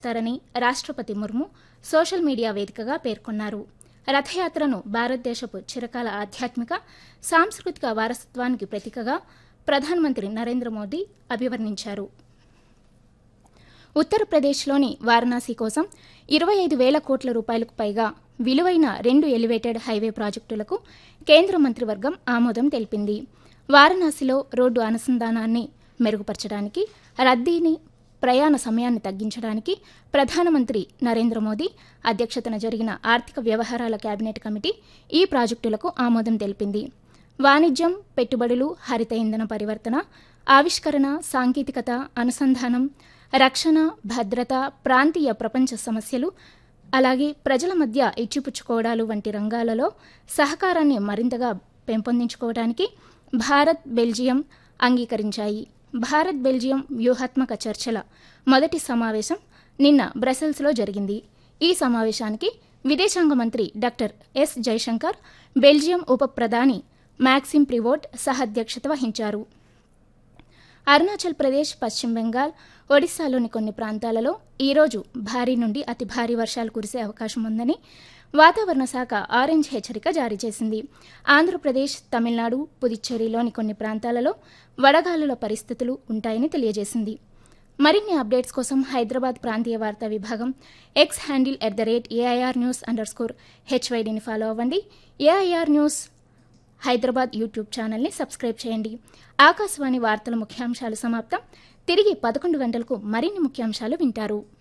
తరని రాష్ట్రపతి Murmu social media వేదికగా పేర్కొన్నారు రథయాత్రను భారతదేశపు చిరకాల ఆధ్యాత్మిక సాంస్కృతిక వారసత్వానికి ప్రతీకగా ప్రధానమంత్రి నరేంద్ర మోదీ అభివర్ణించారు ఉత్తరప్రదేశ్లోని వారణాసి కోసం ఇరవై ఐదు వేల కోట్ల రూపాయలకు పైగా విలువైన రెండు ఎలివేటెడ్ హైవే ప్రాజెక్టులకు కేంద్ర మంత్రివర్గం ఆమోదం తెలిపింది వారణాసిలో రోడ్డు అనుసంధానాన్ని మెరుగుపరచడానికి రద్దీని ప్రయాణ సమయాన్ని తగ్గించడానికి ప్రధానమంత్రి నరేంద్ర మోదీ అధ్యక్షతన జరిగిన ఆర్థిక వ్యవహారాల కేబినెట్ కమిటీ ఈ ప్రాజెక్టులకు ఆమోదం తెలిపింది వాణిజ్యం పెట్టుబడులు హరిత ఇంధన పరివర్తన ఆవిష్కరణ సాంకేతికత అనుసంధానం రక్షణ భద్రత ప్రాంతీయ ప్రపంచ సమస్యలు అలాగే ప్రజల మధ్య ఇచ్చిపుచ్చుకోవడాలు వంటి రంగాలలో సహకారాన్ని మరింతగా పెంపొందించుకోవడానికి భారత్ బెల్జియం అంగీకరించాయి భారత్ బెల్జియం వ్యూహాత్మక చర్చల మొదటి సమావేశం నిన్న బ్రసెల్స్లో జరిగింది ఈ సమావేశానికి విదేశాంగ మంత్రి డాక్టర్ ఎస్ జైశంకర్ బెల్జియం ఉప ప్రధాని మ్యాక్సిమ్ ప్రివోట్ సహాధ్యక్షత వహించారు అరుణాచల్ ప్రదేశ్ పశ్చిమ బెంగాల్ ఒడిశాలోని కొన్ని ప్రాంతాలలో ఈరోజు భారీ నుండి అతి భారీ వర్షాలు కురిసే అవకాశం ఉందని వాతావరణ శాఖ ఆరెంజ్ హెచ్చరిక జారీ చేసింది ఆంధ్రప్రదేశ్ తమిళనాడు పుదుచ్చేరిలోని కొన్ని ప్రాంతాలలో వడగాలుల పరిస్థితులు ఉంటాయని తెలియజేసింది మరిన్ని అప్డేట్స్ కోసం హైదరాబాద్ ప్రాంతీయ వార్తా విభాగం X handle at the rate AIR news underscore హెచ్వైడిని ఫాలో అవ్వండి ఏఐఆర్ న్యూస్ హైదరాబాద్ యూట్యూబ్ ఛానల్ని సబ్స్క్రైబ్ చేయండి ఆకాశవాణి వార్తల ముఖ్యాంశాలు సమాప్తం తిరిగి పదకొండు గంటలకు మరిన్ని ముఖ్యాంశాలు వింటారు